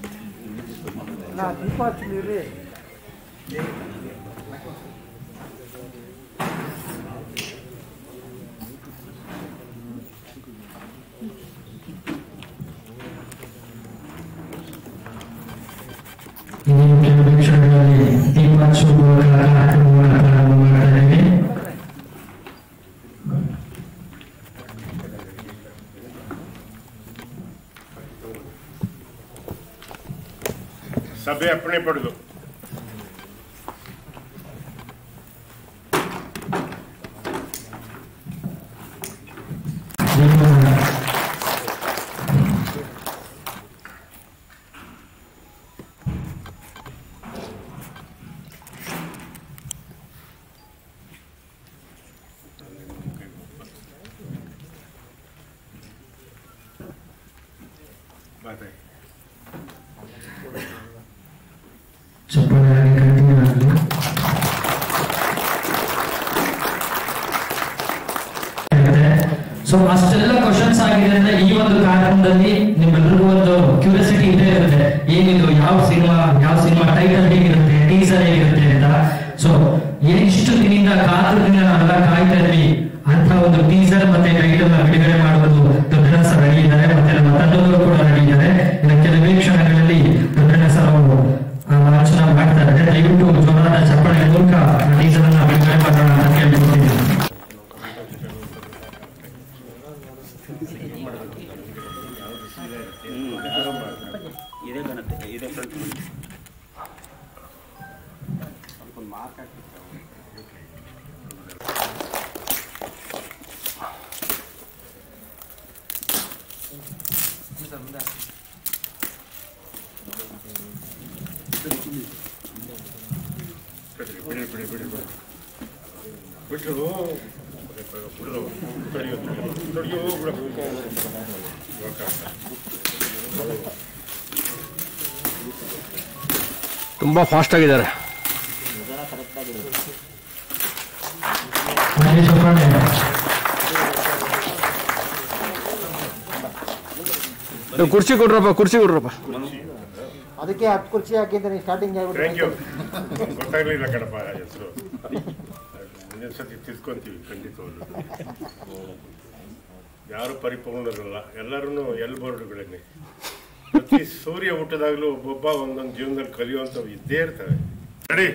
ನಾ ದೀಪ ಹಚ್ಚಿನಿ ರೀ ಇನ್ನು ಕೆಲವು ನಿಮಿಷಗಳಲ್ಲಿ ದೀಪ ಹಚ್ಚುವ ಕಾರ್ಯಕ್ರಮವನ್ನು ಪ್ರಾರಂಭ ಮಾಡ್ತಾ ಇದ್ದೀವಿ ಸಭೆ ಅಪ್ಪಣೆ ಪಡೆದು ನಿಮ್ಮ ಬಾಯ್ ಚಪ್ಪಾಳೆ ಕಂಟಿನ್ಯೂ ಆಗಲಿ ಸೊ ಅಷ್ಟೆಲ್ಲ ಕ್ವಶನ್ಸ್ ಆಗಿದೆ ಅಂದ್ರೆ ಈ ಒಂದು ಕಾರ್ಯಕ್ರಮದಲ್ಲಿ ನಿಮ್ಮೆಲ್ಲರಿಗೂ ಒಂದು ಕ್ಯೂರಿಯಾಸಿಟಿ ಇದ್ದೇ ಇರುತ್ತೆ ಏನಿದು ಯಾವ ಸಿನಿಮಾ ಯಾವ ಸಿನಿಮಾ ಟೈಟಲ್ ಹೇಗಿರುತ್ತೆ ಟೀಸರ್ ಹೇಗಿರುತ್ತೆ ಅಂತ ಸೊ ಏನಿಷ್ಟು ದಿನದಿಂದ ಕಾತುರದಿಂದ ನಾವೆಲ್ಲ ಕಾಯ್ತಾ ಇದ್ವಿ ಅಂತ ಒಂದು ಟೀಸರ್ ಮತ್ತೆ ಟೈಟಲ್ ಬಿಡುಗಡೆ ಮಾಡುವುದು ದೊಡ್ಡಣ್ಣ ಸರ್ ರೆಡಿ ಇದ್ದಾರೆ ಮತ್ತೆ ನಮ್ಮ ತಂಡದವರು ಕೂಡ ರೆಡಿ ಇದ್ದಾರೆ ಇನ್ನು ಕೆಲವೇ ಕ್ಷಣಗಳಲ್ಲಿ ದೊಡ್ಡಣ್ಣ ಸರ್ ಅವರು ಆ ವಾಚನ ಮಾಡ್ತಾ ಇದ್ದಾರೆ ದಯವಿಟ್ಟು ಜೋರಾದ ಚಪ್ಪಾಳೆ ಮೂಲಕ ಟೀಸರ್ ಅನ್ನ ಬಿಡುಗಡೆ ಮಾಡೋಣ ಅಂತ ಕೇಳ್ಕೊತೀನಿ ಇದೇ ಕಾಣುತ್ತೆ ಇದೇ ಫ್ರಂಟ್ ಬಿಡಿ ಬಿಡಿ ಬಿಡಿ ಬಿಡಿ ಬಿಡಿ ಬಿಟ್ರು ಬಿಡು ತಡಿಯೋ ತಡಿಯೋ ಬಿಡಬೇಕು ತುಂಬ ಫಾಸ್ಟ್ ಆಗಿದ್ದಾರೆ ಮಹೇಶ್ ಒಬ್ಬನೇ. ನೀವು ಕುರ್ಚಿ ಕೊಡ್ರಪ್ಪ ಕುರ್ಚಿ ಕೊಡ್ರಪ್ಪ ಅದಕ್ಕೆ ಹತ್ತು ಕುರ್ಚಿ ಹಾಕಿದ್ದೀನಿ ಸ್ಟಾರ್ಟಿಂಗ್ ಥ್ಯಾಂಕ್ ಯು ಗೊತ್ತಾಗ್ಲಿಲ್ಲ ಕಣಪ್ಪ ಹೆಸರು ಮುಂದಿನ ಸತಿ ತಿಳ್ಕೊಂತೀವಿ ಖಂಡಿತವಾಗ್ಲು ಯಾರು ಪರಿಪೂರ್ಣರಲ್ಲ ಎಲ್ಲರೂ ಎಲ್ ಬೋರ್ಡ್ಗಳನ್ನೇ ಪ್ರತಿ ಸೂರ್ಯ ಹುಟ್ಟದಾಗ್ಲೂ ಒಬ್ಬೊಬ್ಬ ಒಂದೊಂದು ಜೀವನದಲ್ಲಿ ಕಲಿಯುವಂಥವು ಇದ್ದೇ ಇರ್ತವೆ ರೆಡಿ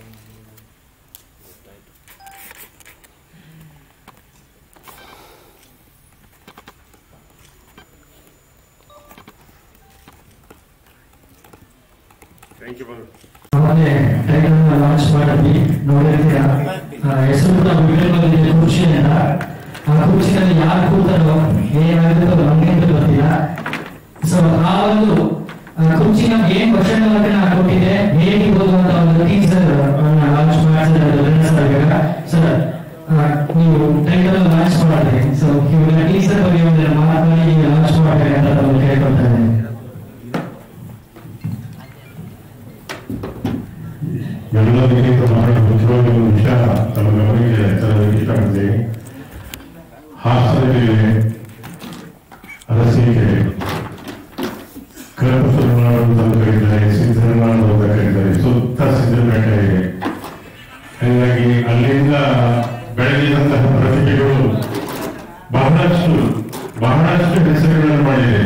ಥ್ಯಾಂಕ್ ಯು ಬನ್ನು ಆಮೇಲೆ ಟೈಟಲ್ ಲಾಂಚ್ ಮಾಡಿದ್ವಿ ನೋಡಿರ್ತೀರಾ ಆ, ಹೆಸರು ಕೂಡ ಬಿಡುಗಡೆ ಬಂದಿದೆ ಕುರ್ಚಿ ಅಂತ ಆ ಕುರ್ಚಿನಲ್ಲಿ ಯಾರು ಕೂತಾರೋ ಏನಾಗುತ್ತೋ ನಮ್ಗೆ ಗೊತ್ತಿಲ್ಲ ಸೊ ಆ ಒಂದು ಆ, ಕುರ್ಚಿ ನಮ್ಗೆ ಏನ್ ಕ್ವಶನ್ ಮಾರ್ಕ್ ಕೊಟ್ಟಿದೆ ಹೇಗಿರ್ಬೋದು ಅಂತ ಒಂದು ಟೀಸರ್ ಲಾಂಚ್ ಮಾಡಿಸಿದ್ರೆ ಸರ್ ನೀವು ಟೈಟಲ್ ಲಾಂಚ್ ಮಾಡಿದ್ರಿ ಸೊ ಇವಾಗ ಟೀಸರ್ ಬಗ್ಗೆ ಒಂದು ಮಾತನಾಡಿ ಲಾಂಚ್ ಮಾಡ್ತಾರೆ ಅಂತ ತಾವು ಕೇಳ್ಕೊಳ್ತಾ ಇದ್ದೀನಿ ಎಲ್ಲದಕ್ಕಿಂತ ಬಹಳ ಮುಖ್ಯವಾಗಿ ಒಂದು ವಿಷಯ ತಮ್ಮ ಗಮನಕ್ಕೆ ತರಲು ಇಷ್ಟಪಡ್ತೀನಿ ಹಾಸನ ಜಿಲ್ಲೆ ಅರಸೀಕೆ ಕರಪುರನಾಡು ಅಂತ ಕರೀತಾರೆ ಸಿದ್ದರನಾಡು ಅಂತ ಕರೀತಾರೆ ಸುತ್ತ ಸಿದ್ದಪೇಟೆ ಇದೆ ಹಾಗಾಗಿ ಅಲ್ಲಿಂದ ಬೆಳೆದಿದಂತಹ ಪ್ರತಿಭೆಗಳು ಬಹಳಷ್ಟು ಬಹಳಷ್ಟು ಹೆಸರುಗಳನ್ನು ಮಾಡಿದೆ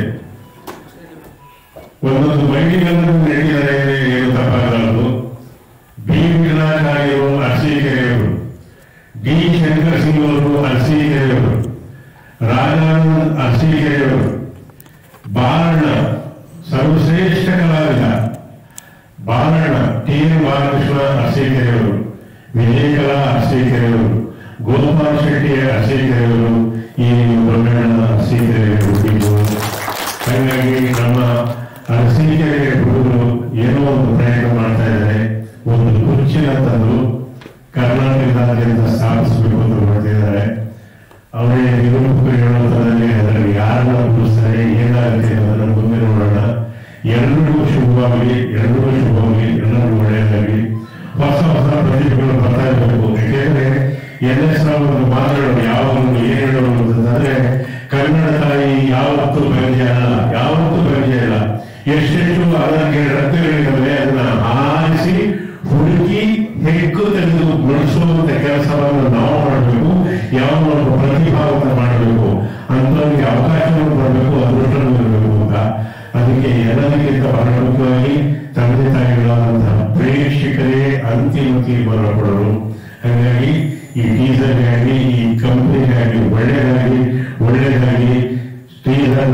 ಒಂದೊಂದು ಬೈಕಿಗಳನ್ನು ನೀಡಿದ್ದಾರೆ ಏನು ತಪ್ಪಾಗಲಾರದು ಬಿ ವಿನಾಯಕರು ಅರಸೀಕೆರೆಯವರು ಡಿ ಶಂಕರ್ ಸಿಂಗ್ ಅವರು ಅರಸೀಕೆರೆಯವರು ರಾಜಾನಂದ್ ಅರಸೀಕೆರೆಯವರು ಬಾರಣ ಸರ್ವಶ್ರೇಷ್ಠ ಕಲಾವಿದ ಬಾರಣ ಟಿ ಎನ್ ಬಾಲಕೃಷ್ಣ ಅರಸೀಕೆರೆಯವರು ವಿಜಯಕಲಾ ಅರಸೀಕೆರೆಯವರು ಗೋಪಾಲ್ ಶೆಟ್ಟಿ ಅರಸೀಕೆರೆಯವರು ಈ ಬ್ರಹ್ಮಣ್ಣ ಅರಸೀಕೆರೆಯವರು ಹುಟ್ಟಿದ್ದು ಹಾಗಾಗಿ ನಮ್ಮ ಅರಸೀಕೆರೆ ಹುಡುಗರು ಏನೋ ಒಂದು ಪ್ರಯತ್ನ ಮಾಡ್ತಾ ಇದ್ದಾರೆ ಒಂದು ಕುರ್ಚಿನ ತಂದು ಕರ್ನಾಟಕದಾದ್ಯಂತ ಸ್ಥಾಪಿಸಬೇಕು ಅಂತ ಮಾಡ್ತಿದ್ದಾರೆ ಅವರೇ ನಿರೂಪಕರು ಹೇಳುವಂಥದ್ದಲ್ಲಿ ಅದರಲ್ಲಿ ಯಾರನ್ನ ಉಳಿಸ್ತಾರೆ ಏನಾಗುತ್ತೆ ಅನ್ನೋದನ್ನ ಮುಂದೆ ನೋಡೋಣ ಎಲ್ಲರಿಗೂ ಶುಭವಾಗಲಿ ಎಲ್ಲರಿಗೂ ಶುಭವಾಗಲಿ ಎಲ್ಲರಿಗೂ ಒಳ್ಳೆಯದಾಗಲಿ ಹೊಸ ಹೊಸ ಪ್ರತಿಭೆಗಳು ಬರ್ತಾ ಇರಬೇಕು ಯಾಕೆಂದ್ರೆ ಎನ್ ಎಸ್ ರಾವ್ ಒಂದು ಮಾತುಗಳು ಯಾವಾಗಲೂ ಏನ್ ಹೇಳೋದು ಅಂತಂದ್ರೆ ಕನ್ನಡ ತಾಯಿ ಯಾವತ್ತೂ ಬೆಳೆದಿಲ್ಲ ಯಾವತ್ತೂ ಬೆಳೆದಿಲ್ಲ ಎಷ್ಟೆಷ್ಟು ಅದಕ್ಕೆ ರಕ್ತಗಳಿದ್ದಾವೆ ಅದನ್ನ ಆರಿಸಿ ಹುಡುಕಿ ಹೆಕ್ಕು ತೆಗೆದು ಬಳಸುವಂತ ಕೆಲಸವನ್ನು ನಾವು ಮಾಡಬೇಕು ಯಾವ ಒಂದು ಪ್ರತಿಭಾವಂತ ಮಾಡಬೇಕು ಅಂತವರಿಗೆ ಅವಕಾಶವನ್ನು ಕೊಡಬೇಕು ಅದೃಷ್ಟವನ್ನು ಇರಬೇಕು ಅಂತ ಅದಕ್ಕೆ ಎಲ್ಲದಕ್ಕಿಂತ ಬಹಳ ಮುಖ್ಯವಾಗಿ ತಂದೆ ತಾಯಿಗಳಾದಂತಹ ಪ್ರೇಕ್ಷಕರೇ ಅಂತಿಮ ತೀರ್ಮಾನ ಕೊಡೋರು ಹಾಗಾಗಿ ಈ ಟೀಸರ್ಗಾಗಿ ಈ ಕಂಪನಿಗಾಗಿ ಒಳ್ಳೆಯದಾಗಿ ಒಳ್ಳೆಯದಾಗಿ ಟೀಸರ್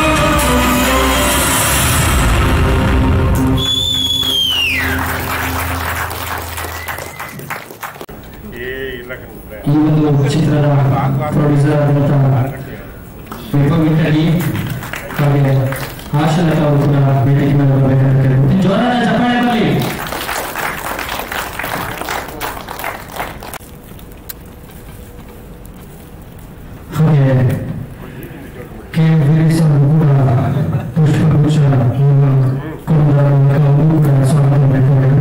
ಏ ಇಲ್ಲ ಕಣ್ಬಿಟ್ರೆ ಈ ಒಂದು ಚಿತ್ರದ ಪ್ರೊಡ್ಯೂಸರ್ ಆದಂತಹ ವಿಭವಿಟ್ಟಲ್ಲಿ ಹಾಗೆ ಆಶಲತ ಅವರು ಕೂಡ ವೇದಿಕೆ ಮೇಲೆ ಬರಬೇಕಂತ ಕೇಳ್ತೀನಿ ಜೋರಾದ ಚಪ್ಪಾಳೆ ಬರಲಿ ಹಾಗೆ ಕೆ ವೀರೇಶ್ ಅವರು ಕೂಡ ಪುಷ್ಪಗುಚ್ಛ ಕೊಡುವುದರ ಮೂಲಕ ಅವರು ಕೂಡ ಸ್ವಾಗತ ಮಾಡಿದ್ದಾರೆ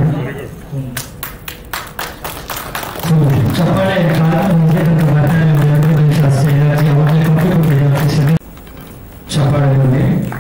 ಚಪ್ಪಾಳೆ ಚಪ್ಪಾಳೆ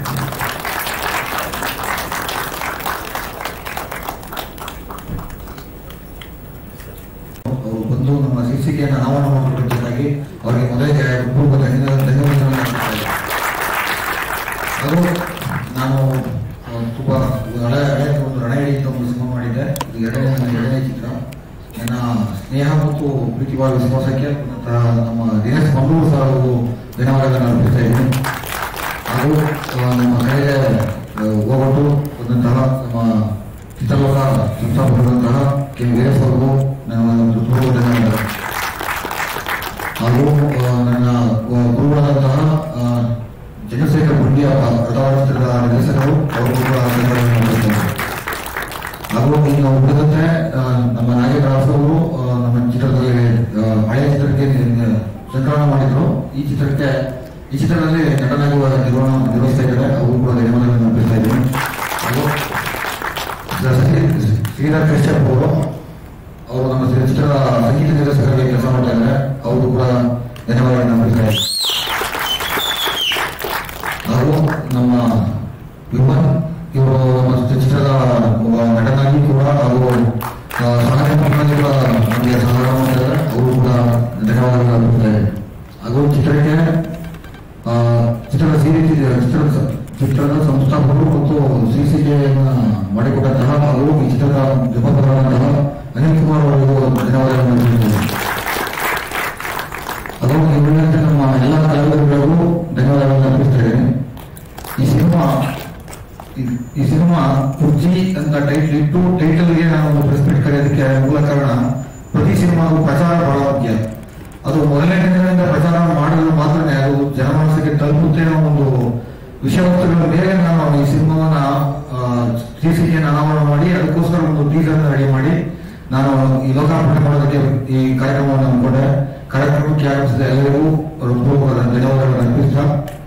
ಅವರು ಬಂದು ನಮ್ಮ ಶಿಕ್ಷಕಿಯನ್ನು ಅನಾವರಣ ಮಾಡಿಕೊಟ್ಟಿದ್ದಾಗಿ ಅವರಿಗೆ ಮೊದಲಿಗೆ ಪೂರ್ವದ ಧನ್ಯವಾದಗಳನ್ನು ಅರ್ಪಿಸ್ತಾ ಅದು ನಾನು ಆ, ತುಂಬ ಹಳೆ ಹಳೆ ಒಂದು ರಣಹಳ್ಳಿ ಅಂತ ಒಂದು ಸಿನಿಮಾ ಮಾಡಿದ್ದೆ ಇದು ಎರಡನೇ ನನ್ನ ಎರಡನೇ ಚಿತ್ರ ನನ್ನ ಸ್ನೇಹ ಮತ್ತು ಪ್ರೀತಿವಾದ ವಿಶ್ವಾಸಕ್ಕೆ ನಂತರ ನಮ್ಮ ದಿನೇಶ್ ಮಂಗಳೂರು ಸಹ ಅವರು ಧನ್ಯವಾದಗಳನ್ನು ಅರ್ಪಿಸ್ತಾ ಇದ್ದೀನಿ ಹಾಗೂ ಆ, ನಮ್ಮ ಕಡೆಗೆ ಹೋಗ್ಬಿಟ್ಟು ಬಂದಂತಹ ನಮ್ಮ ಚಿತ್ರಲೋಕ ಸಂಸ್ಥಾಪಕರಾದಂತಹ ಕೆ ವೀರೇಶ್ ಅವ್ರಿಗೂ ನನ್ನ ಒಂದು ತುಂಬ ಧನ್ಯವಾದ ಹಾಗೂ ಆ, ನನ್ನ ಆ, ಗುರುಗಳಾದಂತಹ ಆ, ಚಂದ್ರಶೇಖರ್ ಬುಂಡಿಯ ಪ್ರಧಾನ ಚಿತ್ರದ ನಿರ್ದೇಶಕರು ಅವರು ಕೂಡ ಧನ್ಯವಾದಗಳನ್ನು ಅರ್ಪಿಸ್ತೇನೆ. ಹಾಗೂ ಇನ್ನು ಉಳಿದಂತೆ ಆ, ನಮ್ಮ ನಾಗೇಂದ್ರ ಅವರು ಆ, ನಮ್ಮ ಚಿತ್ರದಲ್ಲಿ ಆ, ಹಳೆಯ ಚಿತ್ರಕ್ಕೆ ನಿ- ಸಂಕಲನ ಮಾಡಿದ್ರು ಈ ಚಿತ್ರಕ್ಕೆ ಈ ಚಿತ್ರದಲ್ಲಿ ನಟನಾಗಿ ನಿರ್ವಹಣ ನಿರ್ವಹಿಸ್ತಾ ಇದ್ದಾರೆ ಅವರು ಕೂಡ ಧನ್ಯವಾದಗಳನ್ನು ಅರ್ಪಿಸ್ತಾ ಇದ್ದೀನಿ ಹಾಗೂ ಶ್ರೀ- ಶ್ರೀಧರ್ ಕಶ್ಯಪ್ ಅವರು ಅವರು ನಮ್ಮ ಚಿತ್ರ- ಚಿತ್ರದ ಸಂಗೀತ ನಿರ್ದೇಶಕರಾಗಿ ಕೆಲಸ ಮಾಡ್ತಾ ಇದ್ದಾರೆ ಅವರು ಕೂಡ ಧನ್ಯವಾದಗಳನ್ನು ಅರ್ಪಿಸ್ತಾ ಇದ್ದಾರೆ ಹಾಗೂ ನಮ್ಮ ವಿಮನ್ ಇವರು ನಮ್ಮ ಚಿತ್ರದ ಒಬ್ಬ ನಟನಾಗಿ ಕೂಡ ಹಾಗೂ ಆ, ಸಹನಟನಾಗಿ ಕೂಡ ನಮಗೆ ಸಹಕಾರ ಮಾಡಿದ್ದಾರೆ ಅವರು ಕೂಡ ಧನ್ಯವಾದಗಳನ್ನು ಅರ್ಪಿಸ್ತಾರೆ ಹಾಗೂ ಚಿತ್ರಕ್ಕೆ ಆ, ಚಿತ್ರದ ಸೀರೀಸ್ ಚಿತ್ರದ ಸ- ಚಿತ್ರದ ಸಂಸ್ಥಾಪಕರು ಮತ್ತು ಸಿ ಸಿ ಮಾಡಿಕೊಟ್ಟಂತಹ ಹಾಗೂ ಈ ಚಿತ್ರದ ನಿರ್ಮಾಪಕರಾದಂತಹ ಅನಿಲ್ ಕುಮಾರ್ ಅವರಿಗೂ ಧನ್ಯವಾದಗಳನ್ನು ಅರ್ಪಿಸುತ್ತೇನೆ ಅದು ಇವರಂತೆ ನಮ್ಮ ಎಲ್ಲ ಕಲಾವಿದರಿಗೂ ಧನ್ಯವಾದಗಳನ್ನು ಅರ್ಪಿಸ್ತಾ ಇದ್ದೀನಿ ಈ ಸಿನಿಮಾ ಈ- ಈ ಸಿನಿಮಾ ಕುರ್ಚಿ ಅಂತ ಟೈಟ್ಲ್ ಇಟ್ಟು ಟೈಟಲ್ಗೆ ನಾನು ಒಂದು ಪ್ರೆಸ್ ಮೀಟ್ ಕರೆಯೋದಕ್ಕೆ ಮೂಲ ಕಾರಣ ಪ್ರತಿ ಸಿನಿಮಾಗೂ ಪ್ರಚಾರ ಬಹಳ ಮುಖ್ಯ ಅದು ಮೊದಲನೇ ದಿನದಿಂದ ಪ್ರಚಾರ ಮಾಡಿದ್ರೆ ಮಾತ್ರನೇ ಅದು ಜನಮಾನಸಕ್ಕೆ ತಲುಪುತ್ತೆ ಅನ್ನೋ ಒಂದು ವಿಷಯವಸ್ತುಗಳ ಮೇಲೆ ನಾನು ಈ ಸಿನಿಮಾವನ್ನ ಶೀರ್ಷಿಕೆಯನ್ನು ಅನಾವರಣ ಮಾಡಿ ಅದಕ್ಕೋಸ್ಕರ ಒಂದು ಟೀಸರ್ ರೆಡಿ ಮಾಡಿ ನಾನು ಈ ಲೋಕಾರ್ಪಣೆ ಮಾಡೋದಕ್ಕೆ ಈ ಕಾರ್ಯಕ್ರಮವನ್ನು ಹಮ್ಮಿಕೊಂಡೆ ಕಾರ್ಯಕ್ರಮಕ್ಕೆ ಆಗಮಿಸಿದ ಎಲ್ಲರಿಗೂ ಹೃತ್ಪೂರ್ವಕ ಧನ್ಯವಾದಗಳನ್ನು ಅರ್ಪಿಸ್ತಾ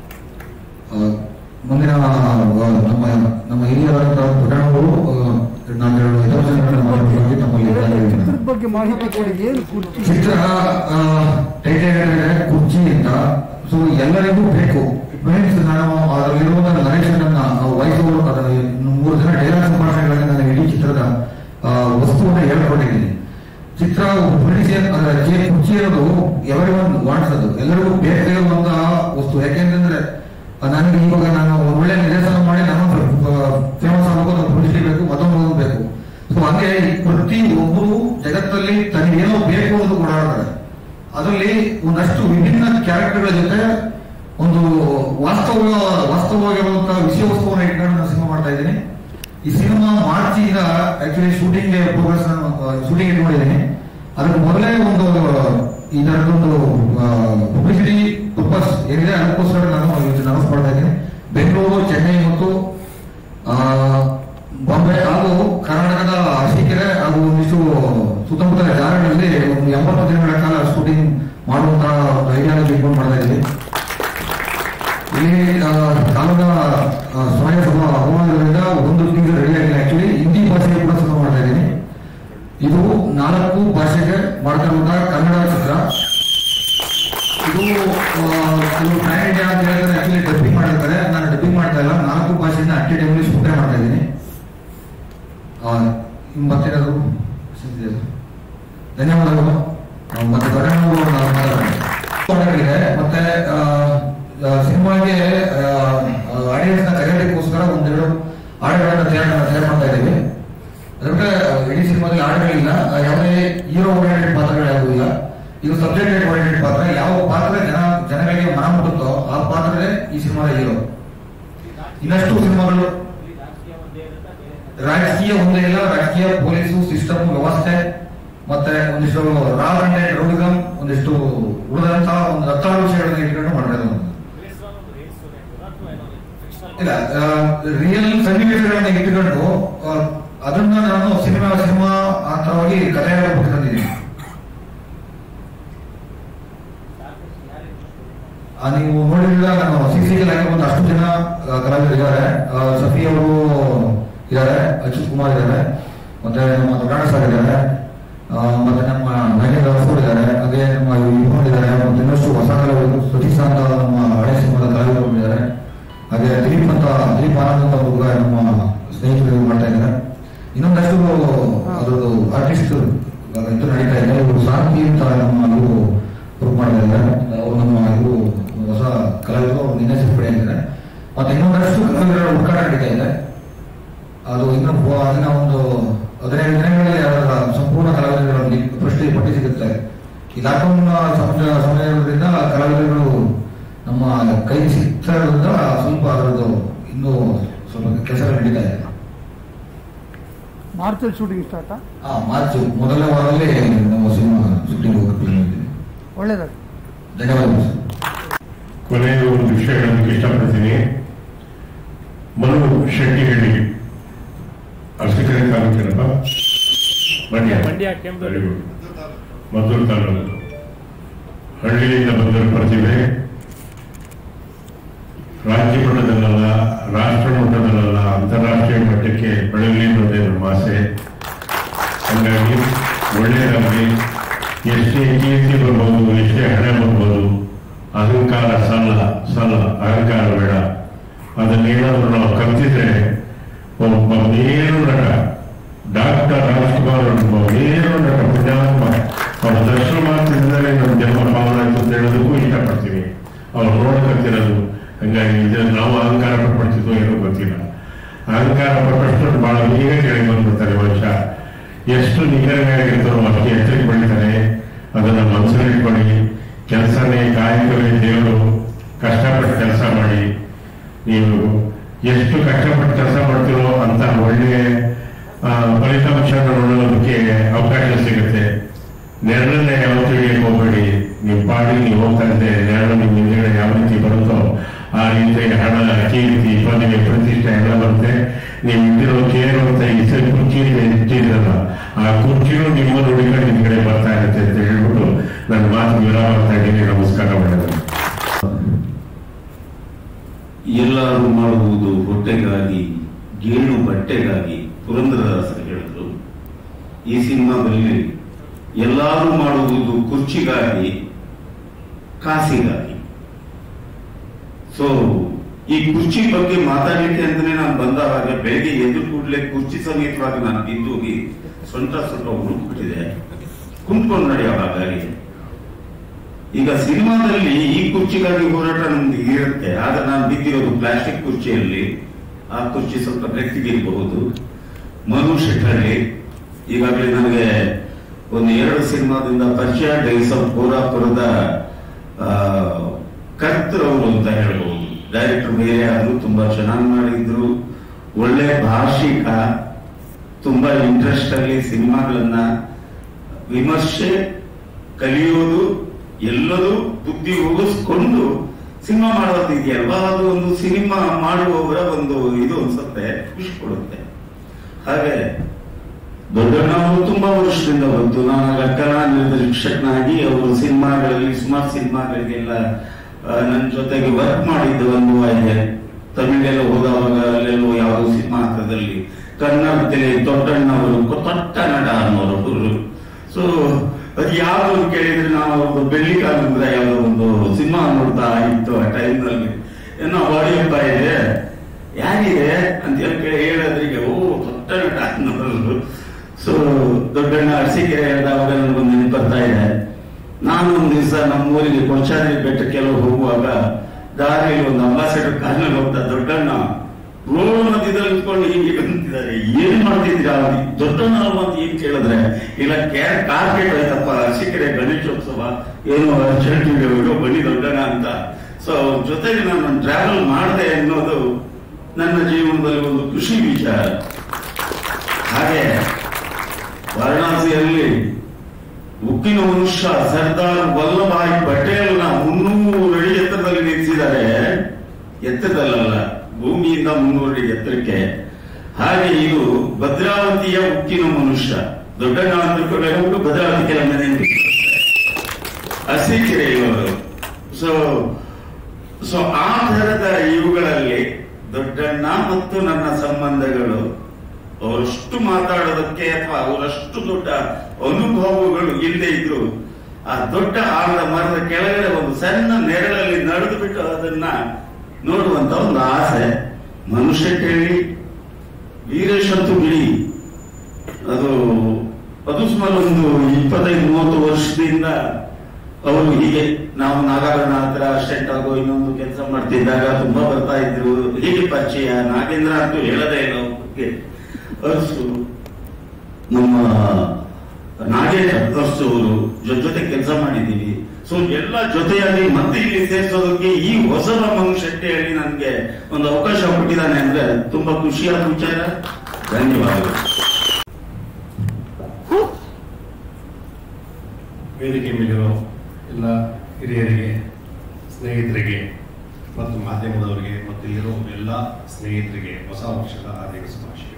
ಆ, ಮುಂದಿನ ಆ, ನಮ್ಮ ನಮ್ಮ ಹಿರಿಯರಾದಂತಹ ಪುರಾಣಗಳು ನಾನು ಎರಡು ಹಿತವಚನಗಳನ್ನು ಮಾಡಬೇಕಾಗಿ ತಮ್ಮಲ್ಲಿ ವಿನಂತಿಸುತ್ತೇನೆ. ಚಿತ್ರದ ಬಗ್ಗೆ ಮಾಹಿತಿ ಕೊಡಿ ಏನು ಕುರ್ಚಿ ಚಿತ್ರ ಟೈಟಲ್ ಹೇಳಿದ್ರೆ ಕುರ್ಚಿ ಅಂತ ಸೊ ಎಲ್ಲರಿಗೂ ಬೇಕು ಮೀನ್ಸ್ ನಾನು ಅದರಲ್ಲಿರುವ ನರೇಶನ್ ಅನ್ನ ವಾಯ್ಸ್ ಓವರ್ ಅದರ ಮೂರು ದಿನ ಡೈಲಾಗ್ ಸಂಭಾಷಣೆಗಳಲ್ಲಿ ನಾನು ಇಡೀ ಚಿತ್ರದ ಆ, ವಸ್ತುವನ್ನು ಹೇಳ್ಕೊಂಡಿದ್ದೀನಿ ಚಿತ್ರ ಬಿಡಿಸಿ ಜೆ ಕುರ್ಚಿ ಅನ್ನೋದು ಎವರಿ ಒನ್ ವಾಂಟ್ಸ್ ಅದು ಎಲ್ಲರಿಗೂ ಬೇಕಾಗಿರುವಂತಹ ವಸ್ತು ಯಾಕೆಂತಂದ್ರೆ ಆ, ನನಗೆ ಇವಾಗ ನಾನು ಒಂದು ಒಳ್ಳೆ ನಿರ್ದೇಶನ ಮಾಡಿ ನಾನು ಫೇಮಸ್ ಆಗಬೇಕು ಅದು ಪಬ್ಲಿಸಿಟಿ ಬೇಕು ಮತ್ತೊಂದು ಬೇಕು ಸೊ ಹಂಗೆ ಪ್ರತಿ ಒಬ್ಬರು ಜಗತ್ತಲ್ಲಿ ತನಗೇನೋ ಬೇಕು ಅನ್ನೋದು ಓಡಾಡ್ತಾರೆ ಅದರಲ್ಲಿ ಒಂದಷ್ಟು ವಿಭಿನ್ನ ಕ್ಯಾರೆಕ್ಟರ್ಗಳ ಜೊತೆ ಒಂದು ವಾಸ್ತವ ವಾಸ್ತವವಾಗಿರುವಂತಹ ವಿಷಯ ವಸ್ತುವನ್ನು ಇಟ್ಕೊಂಡು ನಾನು ಸಿನಿಮಾ ಮಾಡ್ತಾ ಇದ್ದೀನಿ ಈ ಸಿನಿಮಾ ಮಾರ್ಚ್ ಈಗ ಆಕ್ಚುಲಿ ಶೂಟಿಂಗ್ ಪ್ರೋಗ್ರೆಸ್ ಶೂಟಿಂಗ್ ಇಟ್ಕೊಂಡಿದ್ದೀನಿ ಅದಕ್ಕೆ ಮೊದಲೇ ಒಂದು ಇದರದೊಂದು ಪಬ್ಲಿಸಿಟಿ ಪರ್ಪಸ್ ಏನಿದೆ ಅದಕ್ಕೋಸ್ಕರ ನಾನು ಇವತ್ತು ಅನೌನ್ಸ್ ಮಾಡ್ತಾ ಇದ್ದೀನಿ ಬೆಂಗಳೂರು ಚೆನ್ನೈ ಮತ್ತು ಆ, ಬಾಂಬೆ ಹಾಗೂ ಕರ್ನಾಟಕದ ಅರಸೀಕೆರೆ ಹಾಗೂ ಒಂದಿಷ್ಟು ಸುತ್ತಮುತ್ತಲ ಜಾಗಗಳಲ್ಲಿ ಒಂದು ಎಂಬತ್ತು ದಿನಗಳ ಕಾಲ ಶೂಟಿಂಗ್ ಮಾಡುವಂತಹ ಒಂದು ಐಡಿಯಾಲಜಿ ಇಟ್ಕೊಂಡು ಮಾಡ್ತಾ ಇದ್ದೀವಿ ಇಲ್ಲಿ ಆ, ಕಾಲದ ಆ, ಸಮಯ ಸ್ವಲ್ಪ ಅಭಾವದಿಂದ ಒಂದು ತಿಂಗಳು ರೆಡಿ ಆಗಿಲ್ಲ ಆಕ್ಚುಲಿ ಹಿಂದಿ ಭಾಷೆಗೆ ಕೂಡ ಸಿನಿಮಾ ಮಾಡ್ತಾ ಇದ್ದೀನಿ ಇದು ನಾಲ್ಕು ಭಾಷೆಗೆ ಮಾಡ್ತಾ ಇರುವಂತಹ ಕನ್ನಡ ಚಿತ್ರ ಇದು ಆ, ಇದು ಪ್ಯಾನ್ ಇಂಡಿಯಾ ಅಂತ ಹೇಳಿದ್ರೆ ಆಕ್ಚುಲಿ ಡಬ್ಬಿಂಗ್ ಮಾಡಿರ್ತಾರೆ ನಾನು ಡಬ್ಬಿಂಗ್ ಮಾಡ್ತಾ ಇಲ್ಲ ನಾಲ್ಕು ಭಾಷೆಯಿಂದ ಅಟ್ಟಿ ಟೈಮಲ್ಲಿ ಶೂಟ್ ಹಾಡನ್ನ ತಯಾರು ತಯಾರು ಮಾಡ್ತಾ ಇದ್ದೀವಿ ಅದಕ್ಕೆ ಇಡೀ ಸಿನಿಮಾದಲ್ಲಿ ಹಾಡುಗಳಿಲ್ಲ ಯಾವುದೇ ಹೀರೋ ಓರಿಯೆಂಟೆಡ್ ಪಾತ್ರಗಳು ಯಾವುದೂ ಇಲ್ಲ ಇದು ಸಬ್ಜೆಕ್ಟ್ ಓರಿಯೆಂಟೆಡ್ ಪಾತ್ರ ಯಾವ ಪಾತ್ರ ಜನ ಜನಗಳಿಗೆ ಮನ ಮುಟ್ಟುತ್ತೋ ಆ ಪಾತ್ರವೇ ಈ ಸಿನಿಮಾದ ಹೀರೋ ಇನ್ನಷ್ಟು ಸಿನಿಮಾಗಳು ರಾಜಕೀಯ ಒಂದೇ ಇಲ್ಲ ರಾಜಕೀಯ ಪೊಲೀಸು ಸಿಸ್ಟಮ್ ವ್ಯವಸ್ಥೆ ಮತ್ತೆ ಒಂದಿಷ್ಟು ರಾ ಅಂಡ್ ರೌಡಿಸಂ ಒಂದಿಷ್ಟು ಉಳಿದಂತ ಒಂದು ಹತ್ತಾರು ವಿಷಯಗಳನ್ನ ಇಟ್ಕೊಂಡು ಮಾಡಿರೋದು ಇಲ್ಲ ರಿಯಲ್ ಸನ್ನಿವೇಶಗಳನ್ನ ಇಟ್ಟುಕೊಂಡು ಆ, ಅದನ್ನ ನಾನು ಸಿನಿಮಾ ಸಿನಿಮಾ ಅಂತರವಾಗಿ ಕಥೆ ಹೇಳ್ಬಿಟ್ಟು ತಂದಿದ್ದೀನಿ ಆ, ನೀವು ನೋಡಿದ್ರೆ ನಾನು ಸಿ ಸಿ ಲೈನ್ ಒಂದು ಅಷ್ಟು ಜನ ಆ, ಕಲಾವಿದರು ಇದ್ದಾರೆ ಆ, ಸಫಿ ಅವರು ಇದ್ದಾರೆ ಅಚ್ಯುತ್ ಕುಮಾರ್ ಇದ್ದಾರೆ ಮತ್ತೆ ನಮ್ಮ ದೊಡ್ಡ ಸರ್ ಇದ್ದಾರೆ ಆ, ಮತ್ತೆ ನಮ್ಮ ನಾಗೇಂದ್ರ ಅರಸೂರ್ ಇದ್ದಾರೆ ಹಾಗೆ ನಮ್ಮ ಇವ್ರು ಇದ್ದಾರೆ ಮತ್ತೆ ಇನ್ನಷ್ಟು ಹೊಸ ಕಲಾವಿದರು ಸತೀಶ್ ಅಂತ ನಮ್ಮ ಹಳೆ ಸಿನಿಮಾದ ಕಲಾವಿದರು ಇದ್ದಾರೆ ಹಾಗೆ ದಿಲೀಪ್ ಅಂತ ದಿಲೀಪ್ ಆನಂದ್ ಅಂತ ಹುಡುಗ ನಮ್ಮ ಸ್ನೇಹಿತರು ಮಾಡ್ತಾ ಇದ್ದಾರೆ ಇನ್ನೊಂದಷ್ಟು ಅದರದ್ದು ಆರ್ಟಿಸ್ಟ್ ಇದು ನಡೀತಾ ಇದೆ ಇವರು ಶಾಂತಿ ಅಂತ ನಮ್ಮ ಇವರು ಪ್ರೂವ್ ಮಾಡ್ತಾ ಇದ್ದಾರೆ ಅವರು ನಮ್ಮ ಇವರು ಹೊಸ ಕಲಾವಿದರು ಅವ್ರು ನಿನ್ನೆ ಸೇರ್ಪಡೆ ಆಗಿದ್ದಾರೆ ಮತ್ತೆ ಇನ್ನೊಂದಷ್ಟು ಕಲಾವಿದರ ಹುಡುಕಾಟ ನಡೀತಾ ಇದೆ ಅದು ಇನ್ನು ಬ- ಅದನ್ನ ಒಂದು ಹದಿನೈದು ದಿನಗಳಲ್ಲಿ ಅದರ ಸಂಪೂರ್ಣ ಕಲಾವಿದರ ಲಿ- ಪಟ್ಟಿ ಪಟ್ಟಿ ಸಿಗುತ್ತೆ ಈ ಲಾಕ್ಡೌನ್ ಸಮಯ ಸಮಯದಿಂದ ಕಲಾವಿದರುಗಳು ನಮ್ಮ ಕೈ ಸಿಗ್ತಿರೋದ್ರಿಂದ ಸ್ವಲ್ಪ ಅದರದ್ದು ಇನ್ನೂ ಸ್ವಲ್ಪ ಕೆಲಸಗಳು ನಡೀತಾ ಇದೆ ಮಾರ್ಚಲ್ಲಿ ಶೂಟಿಂಗ್ ಸ್ಟಾರ್ಟಾ ಆ ಮಾರ್ಚ್ ಮೊದಲನೇ ವಾರದಲ್ಲಿ ನಾವು ಸಿನಿಮಾ ಶೂಟಿಂಗ್ ಹೋಗ್ತೀವಿ ಒಳ್ಳೇದಾಗ ಧನ್ಯವಾದಗಳು ಸರ್ ಕೊನೆಯ ಒಂದು ವಿಷಯ ಹೇಳೋದಕ್ಕೆ ಇಷ್ಟಪಡ್ತೀನಿ ಮನು ಶೆಟ್ಟಿ ಹೇಳಿ ಅರಸಕೆರೆ ತಾಲೂಕಿನಪ್ಪ ಮಂಡ್ಯ ಮಂಡ್ಯ, ಕೆಂಪೇಗೌಡ. ವೆರಿ ಗುಡ್ ಮದ್ದೂರು ತಾಲೂಕು ಹಳ್ಳಿಯಿಂದ ಬಂದ ಪ್ರತಿಭೆ ರಾಜ್ಯ ಮಟ್ಟದಲ್ಲ ರಾಷ್ಟ್ರ ಮಟ್ಟದಲ್ಲ ಅಂತಾರಾಷ್ಟ್ರೀಯ ಮಟ್ಟಕ್ಕೆ ಬೆಳಗಲಿ ಅನ್ನೋದೇ ನಮ್ಮ ಆಸೆ ಹಾಗಾಗಿ ಒಳ್ಳೆಯದಾಗಲಿ ಎಷ್ಟೇ ಕೀರ್ತಿ ಬರ್ಬೋದು ಎಷ್ಟೇ ಹಣ ಬರ್ಬೋದು ಅಹಂಕಾರ ಸಲ್ಲ ಸಲ್ಲ ಅಹಂಕಾರ ಬೇಡ ಅದನ್ನೇನಾದ್ರೂ ನಾವು ಕಲ್ತಿದ್ರೆ ಒಬ್ಬ ಮೇರು ನಟ ಡಾಕ್ಟರ್ ರಾಜ್ಕುಮಾರ್ ಒಬ್ಬ ಮೇರು ನಟ ಪುಣ್ಯಾತ್ಮ ಅವ್ರ ದರ್ಶನ ಮಾತ್ರದಿಂದಲೇ ನಮ್ಮ ಜನ್ಮ ಪಾವನ ಆಯ್ತು ಅಂತ ಹೇಳೋದಕ್ಕೂ ಇಷ್ಟಪಡ್ತೀನಿ ಅವ್ರು ನೋಡಕತ್ತಿರೋದು ಹಂಗಾಗಿ ಇದನ್ನ ನಾವು ಅಹಂಕಾರ ಪಟ್ಬಿಡ್ತಿದ್ವೋ ಏನೋ ಗೊತ್ತಿಲ್ಲ ಅಹಂಕಾರ ಪಟ್ಟಷ್ಟು ಬಹಳ ಬೇಗ ಕೆಳಗೆ ಬಂದ್ಬಿಡ್ತಾರೆ ಮನುಷ್ಯ ಎಷ್ಟು ನಿಖರವಾಗಿರ್ತಾರೋ ಅಷ್ಟು ಎತ್ತರಕ್ಕೆ ಬೆಳಿತಾರೆ ಅದನ್ನ ಮನಸ್ಸಲ್ಲಿ ಇಟ್ಕೊಳ್ಳಿ ಕೆಲಸನೇ ಕಾಯಕವೇ ದೇವರು ಕಷ್ಟಪಟ್ಟು ಕೆಲಸ ಮಾಡಿ ನೀವು ಎಷ್ಟು ಕಷ್ಟಪಟ್ಟು ಕೆಲಸ ಮಾಡ್ತಿರೋ ಅಂತ ಒಳ್ಳೆಯ ಆ, ಫಲಿತಾಂಶ ನೋಡೋದಕ್ಕೆ ಅವಕಾಶ ಸಿಗುತ್ತೆ ನೆರಳನ್ನ ಯಾವತ್ತೂ ಹಿಡಿಯಕ್ಕೆ ಹೋಗ್ಬೇಡಿ ನೀವು ಪಾಡಿ ನೀವು ಹೋಗ್ತಾ ಇದ್ದೆ ನೆರಳು ನಿಮ್ಮ ಹಿಂದೆಗಡೆ ಯಾವ ರೀತಿ ಬರುತ್ತೋ ಆ ರೀತಿ ಹಣ ಕೀರ್ತಿ ಪದವಿ ಪ್ರತಿಷ್ಠೆ ಎಲ್ಲ ಬರುತ್ತೆ ನೀವು ಇಟ್ಟಿರೋ ಕೇರು ಅಂತ ಇಸೆ ಕುರ್ಚಿ ಇಟ್ಟಿದ್ರಲ್ಲ ಆ ಕುರ್ಚಿಯೂ ನಿಮ್ಮನ್ನು ಹುಡುಕೊಂಡು ನಿಮ್ ಕಡೆ ಬರ್ತಾ ಇರುತ್ತೆ ಅಂತ ಹೇಳ್ಬಿಟ್ಟು ನನ್ನ ಮಾತು ವಿರಾಮ ಮಾಡ್ತಾ ಇದ್ದೀನಿ ನಮಸ್ಕಾರ ಮಾಡಿದ್ರು ಎಲ್ಲರೂ ಮಾಡುವುದು ಹೊಟ್ಟೆಗಾಗಿ ಗೇಣು ಬಟ್ಟೆಗಾಗಿ ಪುರಂದರದಾಸರು ಹೇಳಿದ್ರು ಈ ಸಿನಿಮಾದಲ್ಲಿ ಎಲ್ಲರೂ ಮಾಡುವುದು ಕುರ್ಚಿಗಾಗಿ ಕಾಸಿಗಾಗಿ ಸೊ ಈ ಕುರ್ಚಿ ಬಗ್ಗೆ ಮಾತಾಡ್ಲಿಕ್ಕೆ ಅಂತಾನೆ ನಾನು ಬಂದಾಗ ಬೆಳಿಗ್ಗೆ ಎದ್ದು ಕೂಡಲೇ ಕುರ್ಚಿ ಸಮೇತವಾಗಿ ನಾನು ಬಿದ್ದು ಹೋಗಿ ಸೊಂಟ ಸೊಂಟ ಹುಡುಕ್ಬಿಟ್ಟಿದೆ ಕುಂತ್ಕೊಂಡು ನಡೆಯುವಾಗ ಹಾಗಾಗಿ ಈಗ ಸಿನಿಮಾದಲ್ಲಿ ಈ ಕುರ್ಚಿಗಾಗಿ ಹೋರಾಟ ನಮ್ಗೆ ಇರುತ್ತೆ ಆದ್ರೆ ನಾನು ಬಿದ್ದಿರೋದು ಪ್ಲಾಸ್ಟಿಕ್ ಕುರ್ಚಿಯಲ್ಲಿ ಆ ಕುರ್ಚಿ ಸ್ವಲ್ಪ ಗಟ್ಟಿಗಿರಬಹುದು ಮನು ಶೆಟ್ಟಳ್ಳಿ ಈಗಾಗಲೇ ನನಗೆ ಒಂದು ಎರಡು ಸಿನಿಮಾದಿಂದ ಪರಿಚಯ ಡೈಸ್ ಆಫ್ ಗೋರಾಪುರದ ಆ, ಕರ್ತರವರು ಅಂತ ಹೇಳ್ಬಹುದು ಡೈರೆಕ್ಟರ್ ಬೇರೆ ಆದ್ರು ತುಂಬಾ ಚೆನ್ನಾಗಿ ಮಾಡಿದ್ರು ಒಳ್ಳೆ ಭಾಷಿಕ ತುಂಬಾ ಇಂಟ್ರೆಸ್ಟ್ ಅಲ್ಲಿ ಸಿನಿಮಾಗಳನ್ನ ವಿಮರ್ಶೆ ಕಲಿಯೋದು ಎಲ್ಲದೂ ಬುದ್ಧಿ ಹೋಗಿಸ್ಕೊಂಡು ಸಿನಿಮಾ ಮಾಡೋದು ಇದೆಯಲ್ವಾ ಅದು ಒಂದು ಸಿನಿಮಾ ಮಾಡುವವರ ಒಂದು ಇದು ಅನ್ಸುತ್ತೆ ಖುಷಿ ಕೊಡುತ್ತೆ ಹಾಗೆ ದೊಡ್ಡಣ್ಣ ಅವರು ತುಂಬಾ ವರ್ಷದಿಂದ ಬಂತು ನಾನು ಕಲಾ ನಿರ್ದೇಶಕನಾಗಿ ಅವರು ಸಿನಿಮಾಗಳಲ್ಲಿ ಸುಮಾರು ಸಿನಿಮಾಗಳಿಗೆಲ್ಲ ನನ್ನ ಜೊತೆಗೆ ವರ್ಕ್ ಮಾಡಿದ್ದು ಅನುಭವ ಇದೆ ತಮಿಳೆಲ್ಲ ಹೋದವಾಗ ಅಲ್ಲೆಲ್ಲೋ ಯಾವುದೋ ಸಿನಿಮಾ ಹಂತದಲ್ಲಿ ಕನ್ನಡದಲ್ಲಿ ದೊಡ್ಡಣ್ಣ ಅವರು ದೊಡ್ಡ ನಟ ಅನ್ನೋರು ಸೊ ಅದು ಯಾವ್ದು ಕೇಳಿದ್ರೆ ನಾವು ಒಂದು ಬೆಳ್ಳಿ ಕಾಲದ ಯಾವುದೋ ಒಂದು ಸಿನಿಮಾ ನೋಡ್ತಾ ಇತ್ತು ಆ ಟೈಮ್ನಲ್ಲಿ ಏನೋ ಹೊಡೆಯಪ್ಪ ಇದೆ ಯಾರಿದೆ ಅಂತ ಹೇಳಿ ಕೇಳಿ ಹೇಳೋದ್ರಿಗೆ ಓ ದೊಡ್ಡ ನಟ ಅನ್ನೋರು ಸೊ ದೊಡ್ಡಣ್ಣ ಅರಸೀಕೆರೆ ಹೇಳಿದವಾಗ ನನಗೊಂದು ನೆನಪು ಬರ್ತಾ ಇದೆ ನಾನು ಒಂದು ದಿವಸ ನಮ್ಮ ಊರಿಗೆ ಕೊಚ್ಚಾದ್ರಿ ಬೆಟ್ಟಕ್ಕೆಲ್ಲ ಹೋಗುವಾಗ ದಾರಿಯಲ್ಲಿ ಒಂದು ಅಂಬಾಸಡರ್ ಕಾರ್ನಲ್ಲಿ ಹೋಗ್ತಾ ದೊಡ್ಡಣ್ಣ ರೋಡ್ ಮಧ್ಯದಲ್ಲಿ ನಿಂತ್ಕೊಂಡು ಹೀಗೆ ಬಂದಿದ್ದಾರೆ ಏನ್ ಮಾಡ್ತಿದ್ದೀರಾ ದೊಡ್ಡ ನಾವು ಅಂತ ಏನ್ ಕೇಳಿದ್ರೆ ಇಲ್ಲ ಕ್ಯಾರ್ ಕಾರ್ಪೆಟ್ ಆಯ್ತಪ್ಪ ಅರಸೀಕೆರೆ ಗಣೇಶೋತ್ಸವ ಏನೋ ಅರ್ಜೆಂಟ್ ಬನ್ನಿ ದೊಡ್ಡನ ಅಂತ ಸೊ ಜೊತೆಗೆ ನಾನು ಟ್ರಾವೆಲ್ ಮಾಡಿದೆ ಅನ್ನೋದು ನನ್ನ ಜೀವನದಲ್ಲಿ ಒಂದು ಖುಷಿ ವಿಚಾರ ಹಾಗೆ ವಾರಣಾಸಿಯಲ್ಲಿ ಉಕ್ಕಿನ ಮನುಷ್ಯ ಸರ್ದಾರ್ ವಲ್ಲಭಾಯ್ ಪಟೇಲ್ನ ಮುನ್ನೂರು ಅಡಿ ಎತ್ತರದಲ್ಲಿ ನಿಲ್ಲಿಸಿದ್ದಾರೆ ಎತ್ತರದಲ್ಲ ಭೂಮಿಯಿಂದ ಮುನ್ನೂರು ಅಡಿ ಎತ್ತರಕ್ಕೆ ಹಾಗೆ ಇದು ಭದ್ರಾವತಿಯ ಉಕ್ಕಿನ ಮನುಷ್ಯ ದೊಡ್ಡಣ್ಣ ಅಂತ ತಿಳ್ಕೊಂಡ್ರೆ ಭದ್ರಾವತಿ ಕೆಲ ಮನೆ ಅರಸೀಕೆರೆಯವರು ಸೊ ಸೊ ಆ ತರದ ಇವುಗಳಲ್ಲಿ ದೊಡ್ಡಣ್ಣ ಮತ್ತು ನನ್ನ ಸಂಬಂಧಗಳು ಅವರಷ್ಟು ಮಾತಾಡೋದಕ್ಕೆ ಅಥವಾ ಅವರಷ್ಟು ದೊಡ್ಡ ಅನುಭವಗಳು ಇಲ್ಲದೆ ಇದ್ರು ಆ ದೊಡ್ಡ ಆಲದ ಮರದ ಕೆಳಗಡೆ ಒಂದು ಸಣ್ಣ ನೆರಳಲ್ಲಿ ನಡೆದು ಬಿಟ್ಟು ಅದನ್ನ ನೋಡುವಂತ ಒಂದು ಆಸೆ ಮನುಷ್ಯ ಕೇಳಿ ವೀರೇಶ್ ಅಂತೂ ಬಿಡಿ ಅದು ಅದು ಸುಮಾರು ಒಂದು ಇಪ್ಪತ್ತೈದು ಮೂವತ್ತು ವರ್ಷದಿಂದ ಅವರು ಹೀಗೆ ನಾವು ನಾಗಾಭರಣ ಹತ್ರ ಅಸಿಸ್ಟೆಂಟ್ ಆಗೋ ಇನ್ನೊಂದು ಕೆಲಸ ಮಾಡ್ತಿದ್ದಾಗ ತುಂಬಾ ಬರ್ತಾ ಇದ್ರು ಹೀಗೆ ಪರಿಚಯ ನಾಗೇಂದ್ರ ಅಂತೂ ಹೇಳದೇ ಇಲ್ಲ ಅವ್ರ ಬಗ್ಗೆ ಅರ್ಸು ನಮ್ಮ ನಾಗೇಶ್ ಅರ್ಸು ಅವರು ಜೊತೆ ಕೆಲಸ ಮಾಡಿದ್ದೀವಿ ಸೊ ಎಲ್ಲ ಜೊತೆಯಾಗಿ ಮತ್ತೆ ಇಲ್ಲಿ ಸೇರಿಸೋದಕ್ಕೆ ಈ ಹೊಸ ಮನು ಶೆಟ್ಟಿ ಹೇಳಿ ನನಗೆ ಒಂದು ಅವಕಾಶ ಕೊಟ್ಟಿದ್ದಾನೆ ಅಂದ್ರೆ ತುಂಬಾ ಖುಷಿಯಾದ ವಿಚಾರ ಧನ್ಯವಾದಗಳು ವೇದಿಕೆ ಮೇಲಿರೋ ಎಲ್ಲ ಹಿರಿಯರಿಗೆ ಸ್ನೇಹಿತರಿಗೆ ಮತ್ತು ಮಾಧ್ಯಮದವರಿಗೆ ಮತ್ತು ಇಲ್ಲಿರೋ ಎಲ್ಲ ಸ್ನೇಹಿತರಿಗೆ ಹೊಸ ವರ್ಷದ ಹಾರ್ದಿಕ ಶುಭಾಶಯಗಳು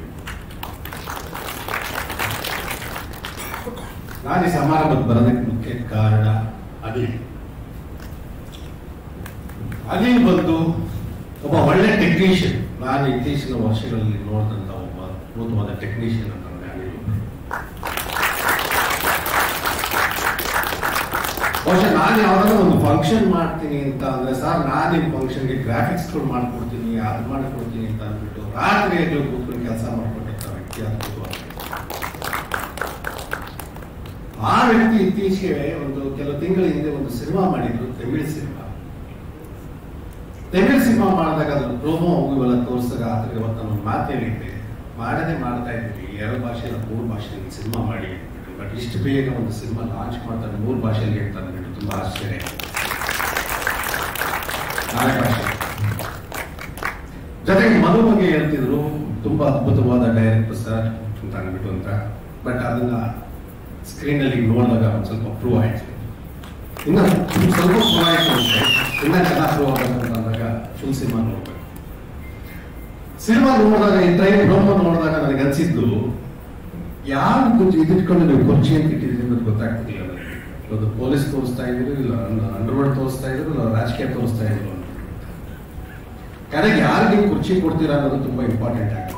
ನಾನು ಈ ಸಮಾರಂಭಕ್ಕೆ ಬರೋದಕ್ಕೆ ಮುಖ್ಯ ಕಾರಣ ಅನಿಲ್ ಅನಿಲ್ ಬಂದು ಒಬ್ಬ ಒಳ್ಳೆ ಟೆಕ್ನಿಷಿಯನ್ ನಾನು ಇತ್ತೀಚಿನ ವರ್ಷಗಳಲ್ಲಿ ನೋಡಿದಂತ ಒಬ್ಬ ಅದ್ಭುತವಾದ ಟೆಕ್ನಿಷಿಯನ್ ಅಂತಂದ್ರೆ ಅನಿಲ್ ಬಹುಶಃ ನಾನು ಯಾವ್ದಾದ್ರು ಒಂದು ಫಂಕ್ಷನ್ ಮಾಡ್ತೀನಿ ಅಂತ ಅಂದ್ರೆ ಸರ್ ನಾನು ನಿಮ್ಮ ಫಂಕ್ಷನ್ಗೆ ಗ್ರಾಫಿಕ್ಸ್ಗಳು ಮಾಡ್ಕೊಡ್ತೀನಿ ಅದು ಮಾಡ್ಕೊಡ್ತೀನಿ ಅಂತ ಅಂದ್ಬಿಟ್ಟು ರಾತ್ರಿ ಎದ್ದು ಕೂತ್ಕೊಂಡು ಕೆಲಸ ಮಾಡ್ಕೊಂಡಿರ್ತ ವ್ಯಕ್ತಿ ಅದ್ಭುತವಾಗಿ ಆ ವ್ಯಕ್ತಿ ಇತ್ತೀಚೆಗೆ ಒಂದು ಕೆಲವು ತಿಂಗಳ ಹಿಂದೆ ಒಂದು ಸಿನಿಮಾ ಮಾಡಿದ್ರು ತಮಿಳ್ ಸಿನಿಮಾ ತಮಿಳ್ ಸಿನಿಮಾ ಮಾಡಿದಾಗ ಅದ್ರ ಪ್ರೋಮೋ ಇವೆಲ್ಲ ತೋರಿಸಿದಾಗ ಆದ್ರೆ ಇವತ್ತು ನಾನು ಮಾತು ಹೇಳಿದ್ದೆ ಮಾಡದೆ ಮಾಡ್ತಾ ಇದ್ವಿ ಎರಡು ಭಾಷೆಲ್ಲ ಮೂರು ಭಾಷೆಯಲ್ಲಿ ಸಿನಿಮಾ ಮಾಡಿ ಬಟ್ ಇಷ್ಟು ಬೇಗ ಒಂದು ಸಿನಿಮಾ ಲಾಂಚ್ ಮಾಡ್ತಾರೆ ಮೂರು ಭಾಷೆಯಲ್ಲಿ ಅಂತ ಅಂದ್ಬಿಟ್ಟು ತುಂಬಾ ಆಶ್ಚರ್ಯ ನಾಲ್ಕು ಭಾಷೆ ಜೊತೆಗೆ ಮಧು ಬಗ್ಗೆ ಹೇಳ್ತಿದ್ರು ತುಂಬಾ ಅದ್ಭುತವಾದ ಡೈರೆಕ್ಟರ್ ಸರ್ ಅಂತ ಅಂದ್ಬಿಟ್ಟು ಅಂತ ಬಟ್ ಅದನ್ನ ಸ್ಕ್ರೀನ್ ಅಲ್ಲಿ ನೋಡಿದಾಗ ಒಂದು ಸ್ವಲ್ಪ ಪ್ರೂವ್ ಆಯ್ತು ಇನ್ನ ಸ್ವಲ್ಪ ಪ್ರೂವ್ ಆಯ್ತು ಅಂದ್ರೆ ಇನ್ನ ಚೆನ್ನಾಗಿ ಪ್ರೂವ್ ಆಗಬೇಕು ಅಂತ ಅಂದಾಗ ಫುಲ್ ಸಿನಿಮಾ ನೋಡ್ಬೇಕು ಸಿನಿಮಾ ನೋಡಿದಾಗ ಈ ಟ್ರೈನ್ ಬ್ರಹ್ಮ ನೋಡಿದಾಗ ನನಗೆ ಅನ್ಸಿದ್ದು ಯಾರು ಕುರ್ಚಿ ಇದಿಟ್ಕೊಂಡು ನೀವು ಕುರ್ಚಿ ಅಂತ ಇಟ್ಟಿದ್ದೀರಿ ಅನ್ನೋದು ಗೊತ್ತಾಗ್ತಿರ್ಲಿಲ್ಲ ನನಗೆ ಒಂದು ಪೊಲೀಸ್ ತೋರಿಸ್ತಾ ಇದ್ರು ಇಲ್ಲ ಅಂಡರ್ವರ್ಲ್ಡ್ ತೋರಿಸ್ತಾ ಇದ್ರು ಇಲ್ಲ ರಾಜಕೀಯ ತೋರಿಸ್ತಾ ಇದ್ರು ಅಂತ ಕರೆಗೆ ಯಾರಿಗೆ ನೀವು ಕುರ್ಚಿ ಕೊಡ್ತೀರಾ ಅನ್ನೋದು ತುಂಬಾ ಇಂಪಾರ್ಟೆಂಟ್ ಆಗುತ್ತೆ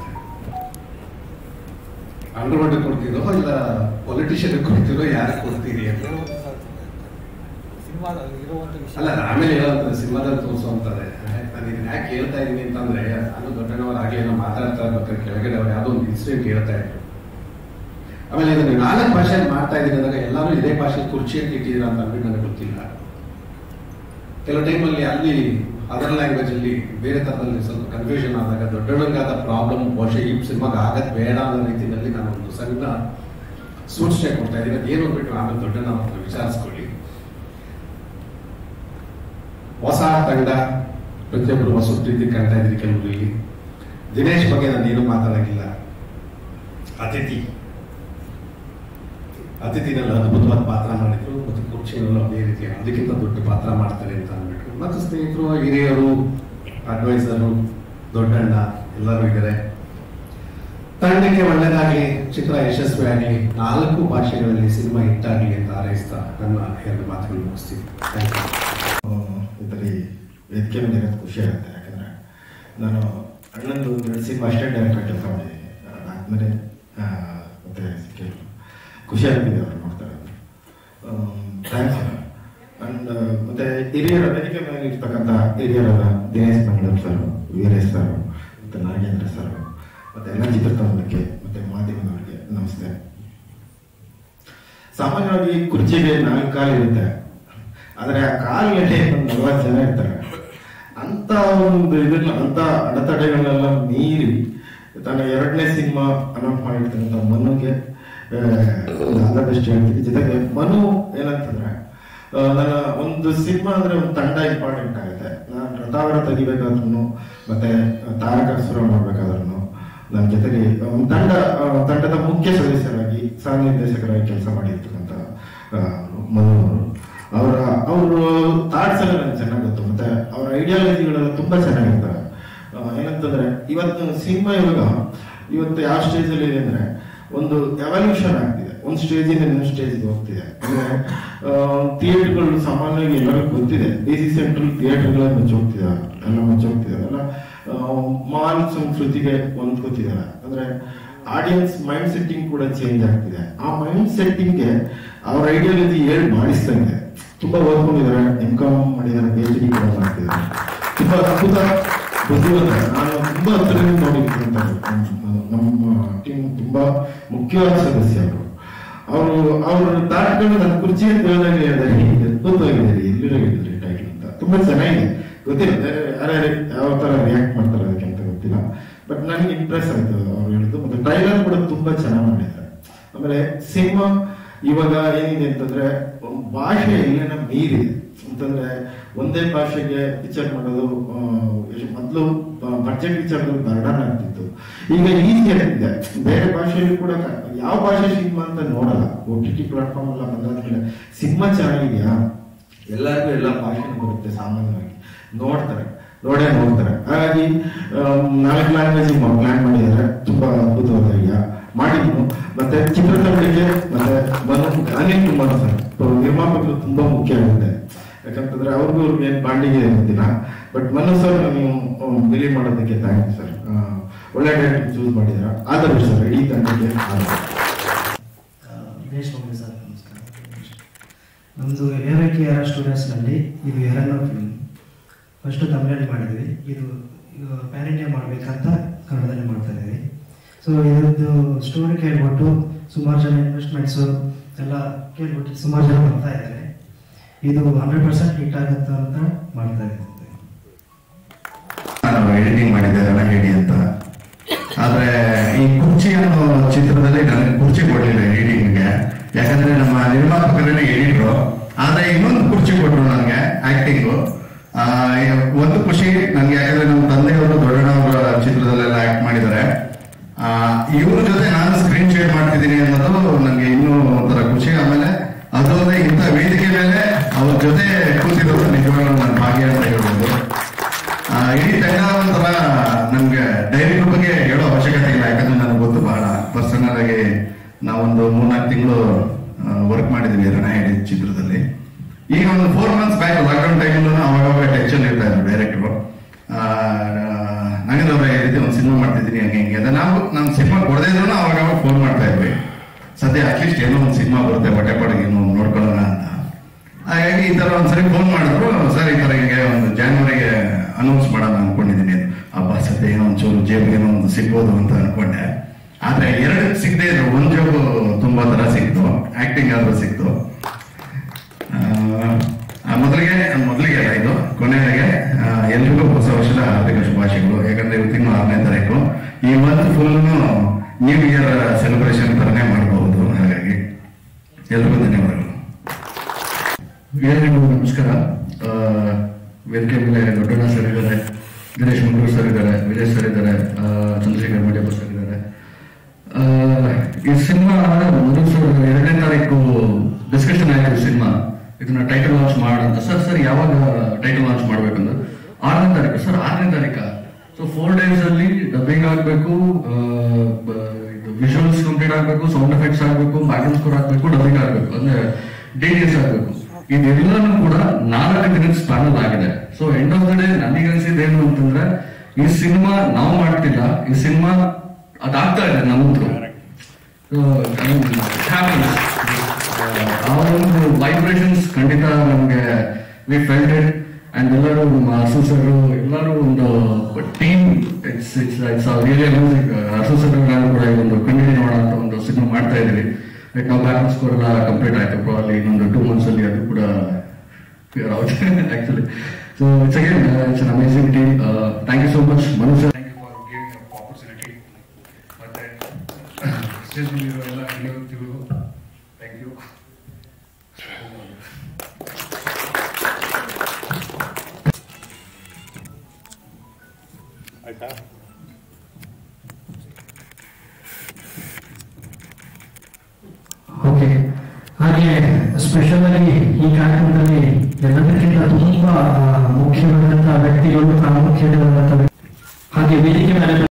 ಅಂಡರ್ವರ್ಲ್ಡ್ ಕೊಡ್ತೀರೋ ಇಲ್ಲ ಪೊಲಿಟಿಷಿಯನ್ ಕೊಡ್ತೀರೋ ಯಾರಿಗೆ ಕೊಡ್ತೀರಿ ಅಂತ ಸಿನಿಮಾದಲ್ಲಿ ಇರುವಂತ ವಿಷಯ ಅಲ್ಲ ಆಮೇಲೆ ಹೇಳೋದು ಸಿನಿಮಾದಲ್ಲಿ ತೋರಿಸುವಂತದೆ ನಾನು ಇದನ್ನ ಯಾಕೆ ಹೇಳ್ತಾ ಇದೀನಿ ಅಂತಂದ್ರೆ ನಾನು ದೊಡ್ಡನವರು ಆಗ್ಲಿ ಏನೋ ಮಾತಾಡ್ತಾ ಇರ್ಬೇಕಾದ್ರೆ ಕೆಳಗಡೆ ಅವ್ರು ಯಾವುದೋ ಒಂದು ಇನ್ಸಿಡೆಂಟ್ ಹೇಳ್ತಾ ಇದ್ರು ಆಮೇಲೆ ಇದನ್ನ ನಾಲ್ಕು ಭಾಷೆಯಲ್ಲಿ ಮಾಡ್ತಾ ಇದ್ದೀನಿ ಅಂದಾಗ ಎಲ್ಲರೂ ಇದೇ ಭಾಷೆ ಕುರ್ಚಿ ಅಂತ ಇಟ್ಟಿದ್ದೀರಾ ಅಂತ ಅಂದ್ಬಿಟ್ಟು ನನಗೆ ಗೊತ್ತಿಲ್ಲ ಕೆಲವು ಟೈಮಲ್ಲಿ ಅಲ್ಲಿ ಅದರ್ ಲ್ಯಾಂಗ್ವೇಜ್ ಅಲ್ಲಿ ಬೇರೆ ತರದಲ್ಲಿ ಸ್ವಲ್ಪ ಕನ್ಫ್ಯೂಷನ್ ಆದಾಗ ದೊಡ್ಡವರಿಗಾದ ಪ್ರಾಬ್ಲಮ್ ಬಹುಶಃ ಈ ಸಿನಿಮಾಗೆ ಆಗದ್ ಬೇಡ ಅನ್ನೋ ರೀತಿಯಲ್ಲಿ ನಾನು ಒಂದು ಸಣ್ಣ ಸೂಚನೆ ಕೊಡ್ತಾ ಇದ್ದೀನಿ ಅದೇನು ಅಂದ್ಬಿಟ್ಟು ಆಮೇಲೆ ದೊಡ್ಡನ ಹತ್ರ ವಿಚಾರಿಸ್ಕೊಳ್ಳಿ ಹೊಸ ತಂಡ ಪ್ರತಿಯೊಬ್ಬರು ಹೊಸ ರೀತಿ ಕಾಣ್ತಾ ಇದ್ರಿ ಕೆಲವರು ಇಲ್ಲಿ ದಿನೇಶ್ ಬಗ್ಗೆ ನಾನು ಏನು ಮಾತಾಡೋಂಗಿಲ್ಲ ಅತಿಥಿ ಅತಿಥಿನಲ್ಲಿ ಅದ್ಭುತವಾದ ಪಾತ್ರ ಮಾಡಿದ್ರು ಮತ್ತು ಕುರ್ಚಿನಲ್ಲೂ ಅದೇ ರೀತಿ ಅದಕ್ಕಿಂತ ದೊಡ್ಡ ಪಾತ್ರ ಮಾಡ್ತಾರೆ ಅಂತ ಅಂದ್ಬಿಟ್ಟು ಮತ್ತು ಸ್ನೇಹಿತರು ಹಿರಿಯರು ಅಡ್ವೈಸರು ದೊಡ್ಡಣ್ಣ ಎಲ್ಲರೂ ಇದ್ದಾರೆ ತಂಡಕ್ಕೆ ಒಳ್ಳೆಯದಾಗಲಿ ಚಿತ್ರ ಯಶಸ್ವಿಯಾಗಲಿ ನಾಲ್ಕು ಭಾಷೆಗಳಲ್ಲಿ ಸಿನಿಮಾ ಹಿಟ್ಟಾಗಲಿ ಅಂತ ಹಾರೈಸ್ತಾ ನನ್ನ ಎರಡು ಮಾತುಗಳು ಮುಗಿಸ್ತೀನಿ ಥ್ಯಾಂಕ್ ಯು ಇದರಲ್ಲಿ ವೇದಿಕೆ ಮೇಲೆ ಇರೋದು ಖುಷಿ ಆಗುತ್ತೆ ಯಾಕಂದರೆ ನಾನು ಅಣ್ಣಂದು ಎರಡು ಸಿನಿಮಾ ಅಸಿಸ್ಟೆಂಟ್ ಡೈರೆಕ್ಟರ್ ಕೆಲಸ ಮಾಡಿದ್ದೀನಿ ಅದಾದಮೇಲೆ ಮತ್ತೆ ಸಿಕ್ಕಿದ್ರು ಖುಷಿ ಆಗ್ತಿದೆ ಅವ್ರು ನೋಡ್ತಾ ಇರೋದು ಥ್ಯಾಂಕ್ಸ್ ಅಂಡ್ ಮತ್ತೆ ಹಿರಿಯರ ವೇದಿಕೆ ಮೇಲೆ ಇರ್ತಕ್ಕಂಥ ಹಿರಿಯರಾದ ದಿನೇಶ್ ಮಂಗಳಂ ಸರ್ ವೀರೇಶ್ ಸರ್ ಮತ್ತು ನಾಗೇಂದ್ರ ಸರ್ ಮತ್ತು ಎಲ್ಲ ಚಿತ್ರತಂಡಕ್ಕೆ ಮತ್ತು ಮಾಧ್ಯಮದವರಿಗೆ ನಮಸ್ತೆ ಸಾಮಾನ್ಯವಾಗಿ ಕುರ್ಚಿಗೆ ನಾಲ್ಕು ಕಾಲು ಇರುತ್ತೆ ಆದರೆ ಆ ಕಾಲಿನಲ್ಲಿ ಒಂದು ನಲವತ್ತು ಜನ ಇರ್ತಾರೆ ಅಂತ ಒಂದು ಇದನ್ನ ಅಂತ ಅಡೆತಡೆಗಳನ್ನೆಲ್ಲ ಮೀರಿ ತನ್ನ ಎರಡನೇ ಸಿನಿಮಾ ಅನೌನ್ಸ್ ಮಾಡಿರ್ತಕ್ಕಂಥ ಮನುಗೆ ಆಲ್ ದ ಬೆಸ್ಟ್ ಹೇಳ್ತೀನಿ ಜೊತೆಗೆ ಮನು ಏನಂತಂದ್ರೆ ಆ, ನನ್ನ ಒಂದು ಸಿನಿಮಾ ಅಂದ್ರೆ ಒಂದು ತಂಡ ಇಂಪಾರ್ಟೆಂಟ್ ಆಗುತ್ತೆ ನಾನು ರಥಾವರ ತೆಗಿಬೇಕಾದ್ರೂ ಮತ್ತೆ ತಾರಕಾಸುರ ಮಾಡ್ಬೇಕಾದ್ರೂ ನನ್ನ ಜೊತೆಗೆ ಒಂದು ತಂಡ ಆ, ತಂಡದ ಮುಖ್ಯ ಸದಸ್ಯರಾಗಿ ಸಹ ನಿರ್ದೇಶಕರಾಗಿ ಕೆಲಸ ಮಾಡಿರ್ತಕ್ಕಂಥ ಆ, ಮನು ಅವರು ಅವರ ಅವರು ಥಾಟ್ಸ್ ಎಲ್ಲ ನನಗೆ ಚೆನ್ನಾಗಿ ಗೊತ್ತು ಮತ್ತೆ ಅವರ ಐಡಿಯಾಲಜಿಗಳೆಲ್ಲ ತುಂಬಾ ಚೆನ್ನಾಗಿರ್ತವೆ ಆ, ಏನಂತಂದ್ರೆ ಇವತ್ತು ಸಿನಿಮಾ ಇವಾಗ ಇವತ್ತು ಯಾವ ಸ್ಟೇಜ್ ಅಲ್ಲಿ ಇದೆ ಅಂದ್ರೆ ಒಂದು ಎವಲ್ಯೂಷನ್ ಆಗ್ತಿದೆ ಒಂದು ಸ್ಟೇಜ್ ಇಂದ ಇನ್ನೊಂದು ಸ್ಟೇಜ್ ಹೋಗ್ತಿದೆ ಅಂದ್ರೆ ಥಿಯೇಟರ್ಗಳು ಸಾಮಾನ್ಯವಾಗಿ ಎಲ್ಲರಿಗೂ ಗೊತ್ತಿದೆ ಡಿ ಸಿ ಸೆಂಟ್ರಲ್ ಥಿಯೇಟರ್ಗಳ ಮುಚ್ಚೋಗ್ತಿದೆ ಎಲ್ಲ ಮುಚ್ಚೋಗ್ತಿದೆ ಎಲ್ಲ ಮಾಲ್ ಸಂಸ್ಕೃತಿಗೆ ಹೊಂದ್ಕೋತಿದ್ದಾರೆ ಅಂದ್ರೆ ಆಡಿಯನ್ಸ್ ಮೈಂಡ್ ಸೆಟ್ಟಿಂಗ್ ಕೂಡ ಚೇಂಜ್ ಆಗ್ತಿದೆ ಆ ಮೈಂಡ್ ಸೆಟ್ಟಿಂಗ್ಗೆ ಅವ್ರ ಐಡಿಯಾಲಜಿ ಹೇಳಿ ಮಾಡಿಸ್ದಂಗೆ ತುಂಬಾ ಓದ್ಕೊಂಡಿದ್ದಾರೆ ಎಂ ಕಾಮ್ ಮಾಡಿದ್ದಾರೆ ಪಿ ಎಚ್ ಡಿ ಕೂಡ ಮಾಡ್ತಿದ್ದಾರೆ ತುಂಬಾ ಅದ್ಭುತ ಬುದ್ಧಿವಂತ ನಾನು ತುಂಬಾ ಹತ್ತಿರದಿಂದ ನೋಡಿರ್ತಕ್ಕಂಥ ನಮ್ಮ ಟೀಮ್ ತುಂಬಾ ಮುಖ್ಯವಾದ ಸದಸ್ಯ ಅವರು ಅವರು ಅವ್ರ ತಾಟ್ಗಳು ನನ್ನ ಕುರ್ಚಿ ಅಂತ ಹೇಳಿದಾಗ ಹೇಳಿದ್ದಾರೆ ಅದ್ಭುತವಾಗಿದೆ ರೀ ಎಲ್ಲಿರೋ ಹೇಳಿದ್ರಿ ಟೈಟಲ್ ಅಂತ ತುಂಬಾ ಚೆನ್ನಾಗಿದೆ ಗೊತ್ತಿಲ್ಲ ಬೇರೆ ಯಾರ್ಯಾರು ಯಾವ ತರ ರಿಯಾಕ್ಟ್ ಮಾಡ್ತಾರೆ ಅದಕ್ಕೆ ಅಂತ ಗೊತ್ತಿಲ್ಲ ಬಟ್ ನನಗೆ ಇಂಪ್ರೆಸ್ ಆಯ್ತು ಅವ್ರು ಹೇಳಿದ್ದು ಮತ್ತೆ ಟ್ರೈಲರ್ ಕೂಡ ತುಂಬಾ ಚೆನ್ನಾಗಿ ಮಾಡಿದ್ದಾರೆ ಆಮೇಲೆ ಸಿನಿಮಾ ಇವಾಗ ಏನಿದೆ ಅಂತಂದ್ರೆ ಒಂದ್ ಭಾಷೆ ಎಲ್ಲೇನ ಮೀರಿದೆ ಅಂತಂದ್ರೆ ಒಂದೇ ಭಾಷೆಗೆ ಪಿಕ್ಚರ್ ಮಾಡೋದು ಆ, ಎಷ್ಟು ಮೊದ್ಲು ಬಡ್ಜೆಟ್ ವಿಚಾರದಲ್ಲಿ ಬರ್ಡನ್ ಆಗ್ತಿತ್ತು ಈಗ ಈಸಿ ಆಗ್ತಿದೆ ಬೇರೆ ಭಾಷೆಯಲ್ಲಿ ಕೂಡ ಕ- ಯಾವ ಭಾಷೆ ಸಿನಿಮಾ ಅಂತ ನೋಡಲ್ಲ ಓ ಟಿ ಟಿ ಪ್ಲಾಟ್ಫಾರ್ಮ್ ಎಲ್ಲ ಬಂದಾದ್ಮೇಲೆ ಸಿನಿಮಾ ಚೆನ್ನಾಗಿದ್ಯಾ ಎಲ್ಲರಿಗೂ ಎಲ್ಲ ಭಾಷೆನೂ ಬರುತ್ತೆ ಸಾಮಾನ್ಯವಾಗಿ ನೋಡ್ತಾರೆ ನೋಡೇ ನೋಡ್ತಾರೆ ಹಾಗಾಗಿ ಆಮ್, ನಾಲ್ಕು ಲ್ಯಾಂಗ್ವೇಜ್ ಪ್ಲಾನ್ ಮಾಡಿದ್ದಾರೆ ತುಂಬಾ ಅದ್ಭುತವಾದ ಐಡಿಯಾ ಮಾಡಿದ್ನು ಮತ್ತೆ ಚಿತ್ರತಂಡಕ್ಕೆ ಮತ್ತೆ ಬನ್ನು ಅನಿಲ್ ಕುಮಾರ್ ಸರ್ ಅವ್ರು ನಿರ್ಮಾಪಕರು ತುಂಬಾ ಮುಖ್ಯ ಆಗುತ್ತೆ ಯಾಕಂತಂದ್ರೆ ಅವ್ರಿಗೂ ಅವ್ರಿಗೆ ಏನ್ ಬಾಂಡಿಗೆ ಇರೋದಿಲ್ಲ ಬಟ್ ಮನು ಸರ್ ನೀವು ಬಿಲೀವ್ ಮಾಡೋದಕ್ಕೆ ಥ್ಯಾಂಕ್ ಯು ಸರ್ ಒಳ್ಳೆ ಡೈರೆಕ್ಟರ್ ಚೂಸ್ ಮಾಡಿದ್ರ ಆದಷ್ಟು ಸರ್ ಇಡೀ ತಂಡಕ್ಕೆ ಆದಷ್ಟು. ದಿನೇಶ್ ಮೌಲ್ಯ ಸರ್ ನಮಸ್ಕಾರ ನಮ್ಮದು ಏರಕ್ಕೆ ಏರ ಸ್ಟುಡಿಯೋಸ್ನಲ್ಲಿ ಇದು ಎರಡನೇ ಫಿಲ್ಮ್ ಫಸ್ಟು ತಮಿಳಲ್ಲಿ ಮಾಡಿದ್ವಿ ಇದು ಪ್ಯಾನ್ ಇಂಡಿಯಾ ಮಾಡಬೇಕಂತ ಕನ್ನಡದಲ್ಲಿ ಮಾಡ್ತಾ ಇದ್ದೀವಿ ಸೊ ಇದ್ರದ್ದು ಸ್ಟೋರಿ ಕೇಳ್ಬಿಟ್ಟು ಸುಮಾರು ಜನ ಇನ್ವೆಸ್ಟ್ಮೆಂಟ್ಸು ಎಲ್ಲ ಕೇಳ್ಬಿಟ್ಟು ಸುಮಾರು ಜನ ಬರ್ತಾ ಇದ್ದಾರೆ ಇದು ಹಂಡ್ರೆಡ್ ಪರ್ಸೆಂಟ್ ಹಿಟ್ ಆಗುತ್ತೆ ಅಂತ ಮಾಡ್ತಾ ಇದ್ದೀವಿ ನಾನು ಎಡಿಟಿಂಗ್ ಮಾಡಿದ್ದೆ ರಣ ಹೇಳಿ ಅಂತ ಆದ್ರೆ ಈ ಕುರ್ಚಿ ಅನ್ನೋ ಚಿತ್ರದಲ್ಲಿ ನನಗೆ ಕುರ್ಚಿ ಕೊಡ್ಲಿಲ್ಲ ಎಡಿಟಿಂಗ್ಗೆ ಯಾಕಂದ್ರೆ ನಮ್ಮ ನಿರ್ಮಾಪಕರೇ ಎಡಿಟ್ರು ಆದ್ರೆ ಇನ್ನೊಂದು ಕುರ್ಚಿ ಕೊಟ್ರು ನನಗೆ ಆಕ್ಟಿಂಗು ಒಂದು ಖುಷಿ ನನ್ಗೆ ಯಾಕಂದ್ರೆ ನಮ್ಮ ತಂದೆಯವರು ದೊಡ್ಡಣ್ಣವರ ಚಿತ್ರದಲ್ಲೆಲ್ಲ ಆಕ್ಟ್ ಮಾಡಿದ್ದಾರೆ ಆ, ಇವ್ರ ಜೊತೆ ನಾನು ಸ್ಕ್ರೀನ್ ಶೇರ್ ಮಾಡ್ತಿದ್ದೀನಿ ಅನ್ನೋದು ನನಗೆ ಇನ್ನೂ ಒಂಥರ ಖುಷಿ ಆಮೇಲೆ ಅದಲ್ಲದೆ ಇಂಥ ವೇದಿಕೆ ಮೇಲೆ ಅವ್ರ ಜೊತೆ ಕೂತಿರೋದು ನಿಜವಾಗ್ಲೂ ನನ್ನ ಭಾಗ್ಯ ಅಂತ ಹೇಳ್ಬೋದು ಆ, ಇಡೀ ತಂಡ ಒಂಥರ ನಮ್ಗೆ ಡೈರೆಕ್ಟರ್ ಬಗ್ಗೆ ಹೇಳೋ ಅವಶ್ಯಕತೆ ಇಲ್ಲ ಯಾಕಂದ್ರೆ ನನಗೆ ಗೊತ್ತು ಬಹಳ ಪರ್ಸನಲ್ ಆಗಿ ನಾವೊಂದು ಮೂರ್ನಾಲ್ಕು ತಿಂಗಳು ವರ್ಕ್ ಮಾಡಿದ್ವಿ ರಣ ಹೇಳಿ ಚಿತ್ರದಲ್ಲಿ ಈಗ ಒಂದು ಫೋರ್ ಮಂತ್ಸ್ ಬ್ಯಾಕ್ ಲಾಕ್ಡೌನ್ ಟೈಮಲ್ಲೂ ಅವಾಗ ಟೆನ್ಷನ್ ಇರ್ತಾ ಇದ್ರು ಡೈರೆಕ್ಟ್ರು ನಾಗೇಂದ್ರ ಅವರೇ ಈ ರೀತಿ ಒಂದು ಸಿನಿಮಾ ಮಾಡ್ತಿದ್ದೀನಿ ಹಂಗೆ ಹಿಂಗೆ ಅಂತ ನಾವು ನಮ್ಮ ಸಿನಿಮಾ ಕೊಡದೇ ಇದ್ರು ಅವಾಗ ಅವಾಗ ಫೋನ್ ಮಾಡ್ತಾ ಇದ್ವಿ ಸದ್ಯ ಅಟ್ಲೀಸ್ಟ್ ಏನೋ ಒಂದು ಸಿನಿಮಾ ಬರುತ್ತೆ ಹೊಟ್ಟೆ ಪಾಡಿಗೆ ಏನೋ ನೋಡ್ಕೊಳ್ಳೋಣ ಅಂತ ಹಾಗಾಗಿ ಈ ತರ ಒಂದ್ಸರಿ ಫೋನ್ ಮಾಡಿದ್ರು ಸರ್ ಈ ತರ ಹಿಂಗೆ ಒಂದು ಜಾನ್ವರಿಗೆ ಅನೌನ್ಸ್ ಮಾಡೋಣ ಅನ್ಕೊಂಡಿದ್ದೀನಿ ಹಬ್ಬ ಸದ್ಯ ಏನೋ ಒಂಚೂರು ಜೇಬಿಗೆ ಏನೋ ಒಂದು ಸಿಗ್ಬೋದು ಅಂತ ಅನ್ಕೊಂಡೆ ಆದ್ರೆ ಎರಡು ಸಿಗದೆ ಇದ್ರು ಒಂದ್ ಜಾಬ್ ತುಂಬಾ ತರ ಸಿಕ್ತು ಆಕ್ಟಿಂಗ್ ಆದ್ರೂ ಸಿಕ್ತು ಆ, ಆ, ಮೊದಲಿಗೆ ಮೊದಲಿಗೆ ಅಲ್ಲ ಇದು ಕೊನೆಗೆ ಆ, ಎಲ್ರಿಗೂ ಹೊಸ ವರ್ಷದ ಹಾರ್ದಿಕ ಶುಭಾಶಯಗಳು ಯಾಕಂದ್ರೆ ಇವತ್ತಿನ ಆರನೇ ತಾರೀಕು ಈ month full new year celebration ತರನೇ ಮಾಡಬಹುದು ಹಾಗಾಗಿ ಎಲ್ರಿಗೂ ಧನ್ಯವಾದಗಳು ಎಲ್ಲರಿಗೂ ನಮಸ್ಕಾರ ಆ, ವೇದಿಕೆ ಮೇಲೆ ದೊಡ್ಡಣ್ಣ ಸರ್ ಇದ್ದಾರೆ ದಿನೇಶ್ ಮಂಗಳೂರು ಸರ್ ಇದ್ದಾರೆ ವಿಜಯ್ ಸರ್ ಇದ್ದಾರೆ ಆ, ಚಂದ್ರಶೇಖರ್ ಮಡಿಯಪ್ಪ ಸರ್ ಇದ್ದಾರೆ ಆ, ಈ ಸಿನಿಮಾ ಮೊದಲು ಸರ್ ಎರಡನೇ ತಾರೀಕು ಡಿಸ್ಕಷನ್ ಆಯ್ತು ಈ ಸಿನಿಮಾ ಇದನ್ನ ಟೈಟಲ್ ಲಾಂಚ್ ಮಾಡೋಣ ಸರ್ ಸರ್ ಯಾವಾಗ ಟೈಟಲ್ ಲಾಂಚ್ ಮಾಡ್ಬೇಕಂದ್ರೆ ಆರನೇ ತಾರೀಕು ಸರ್ ಆರನೇ ತಾರೀಕ ಸೊ ಫೋರ್ ಡೇಸ್ ಅಲ್ಲಿ ಡಬ್ಬಿಂಗ್ ಆಗ್ಬೇಕು ವಿಜುವಲ್ಸ್ ಕಂಪ್ಲೀಟ್ ಆಗ್ಬೇಕು ಸೌಂಡ್ ಎಫೆಕ್ಟ್ಸ್ ಆಗ್ಬೇಕು ಬ್ಯಾಕ್ಗ್ರೌಂಡ್ ಸ್ಕೋರ್ ಆಗ್ಬೇಕು ಡಬ್ಬಿಂಗ್ ಆಗ್ಬೇಕು ಅಂದ್ರೆ ಡಿಟಿಎಸ್ ಆಗ್ಬೇಕು ಇದೆಲ್ಲನೂ ಕೂಡ ನಾಲ್ಕು ದಿನದ ಸ್ಪ್ಯಾನಲ್ ಆಗಿದೆ so end of the day ನನಗೆ ಅನ್ಸಿದ್ದೇನು ಅಂತಂದ್ರೆ ಈ ಸಿನಿಮಾ ನಾವು ಮಾಡ್ತಿಲ್ಲ ಈ ಸಿನಿಮಾ ಅದಾಗ್ತಾ ಇದೆ ನಮ್ಮದು ಆ ಒಂದು ವೈಬ್ರೇಷನ್ಸ್ ಖಂಡಿತ ನಮ್ಗೆ ವಿ ಫೆಲ್ಟ್ ಇಟ್ ಅಂಡ್ ಎಲ್ಲರೂ ಅರ್ಸು ಸರ್ ಎಲ್ಲರೂ ಒಂದು team it's it's it's really amazing Arsu sir ನಾನು ಕೂಡ ಈ ಒಂದು ಕಂಟಿನ್ಯೂ ಮಾಡೋಣ ಅಂತ ಒಂದು ಸಿನಿಮಾ ಮಾಡ್ತಾ ಇದೀವಿ ಲೈಕ್ ನಾವು ಬ್ಯಾಲೆನ್ಸ್ ಸ್ಕೋರ್ ಎಲ್ಲ ಕಂಪ್ಲೀಟ್ ಆಯ್ತು ಪ್ರಾಬ್ಲಿ ಇನ್ನೊಂದು ಟೂ ಮಂತ್ಸ್ ಅಲ್ಲಿ ಅದು ಕೂಡ ಕ್ಲಿಯರ್ ಆಗುತ್ತೆ actually so it's again it's an amazing team thank you so much Manu sir thank you for giving opportunity ಮತ್ತೆ ಸ್ಟೇಜ್ ಮೇಲಿರೋ ಎಲ್ಲ ಯುವತಿಗಳು ಥ್ಯಾಂಕ್ ಯು ಆಯ್ತಾ ಓಕೆ ಹಾಗೆ ಸ್ಪೆಷಲ್ ಆಗಿ ಈ ಕಾರ್ಯಕ್ರಮದಲ್ಲಿ ಎಲ್ಲದಕ್ಕಿಂತ ತುಂಬಾ ಆ, ಮುಖ್ಯವಾದಂತಹ ವ್ಯಕ್ತಿಗಳು ಪ್ರಾಮುಖ್ಯವಾದಂತಹ ವ್ಯಕ್ತಿ- ಹಾಗೆ ವೇದಿಕೆ ಮೇಲೆ